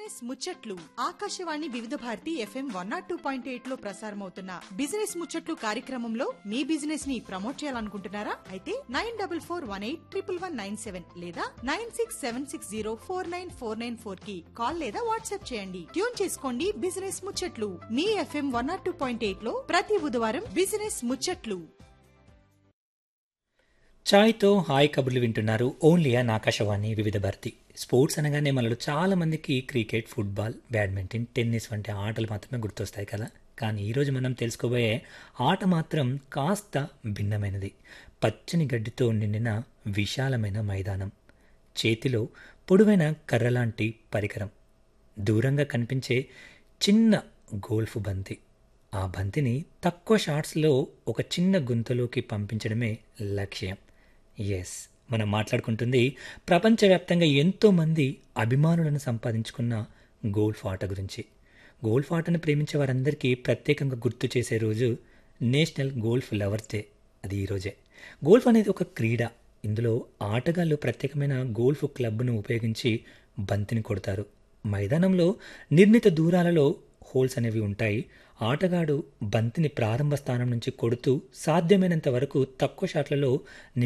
business ముచ్చట్లు Akashvani Vividh Bharati FM one nought two point eight లో ప్రసారమవుతున్న బిజినెస్ ముచ్చట్లు కార్యక్రమంలో మీ బిజినెస్ ని ప్రమోట్ చేయాలనుకుంటున్నారా అయితే nine double four one eight triple one nine seven లేదా nine six seven six zero four nine four nine four కి కాల్ లేదా వాట్సాప్ చేయండి ట్యూన్ చేసుకోండి బిజినెస్ ముచ్చట్లు మీ FM one nought two point eight లో ప్రతి బుధవారం బిజినెస్ ముచ్చట్లు ఛాయ్తో హాయ్ కబుర్లు వింటున్నారు only an Akashvani Vividh Bharati sports అనగానే మనలో చాలా మందికి క్రికెట్ ఫుట్బాల్ బ్యాడ్మింటన్ టెన్నిస్ వంటి ఆటలు మాత్రమే గుర్తొస్తాయి కదా కానీ ఈరోజు మనం తెలుసుకోబోయే ఆట మాత్రం కాస్త భిన్నమైనది పచ్చని గడ్డితో నిండిన విశాలమైన మైదానం చేతిలో పొడవైన కర్రలాంటి పరికరం దూరంగా కనిపించే చిన్న గోల్ఫ్ బంతి ఆ బంతిని తక్కువ షాట్స్లో ఒక చిన్న గుంతలోకి పంపించడమే లక్ష్యం ఎస్ మనం మాట్లాడుకుంటుంది ప్రపంచవ్యాప్తంగా ఎంతోమంది అభిమానులను సంపాదించుకున్న గోల్ఫ్ ఆట గురించి గోల్ఫ్ ఆటను ప్రేమించే వారందరికీ ప్రత్యేకంగా గుర్తు చేసే రోజు నేషనల్ గోల్ఫ్ లవర్స్ డే అది ఈరోజే గోల్ఫ్ అనేది ఒక క్రీడ ఇందులో ఆటగాళ్ళు ప్రత్యేకమైన గోల్ఫ్ క్లబ్ను ఉపయోగించి బంతిని కొడతారు మైదానంలో నిర్ణీత దూరాలలో హోల్స్ అనేవి ఉంటాయి ఆటగాడు బంతిని ప్రారంభ స్థానం నుంచి కొడుతూ సాధ్యమైనంత వరకు తక్కువ షాట్లలో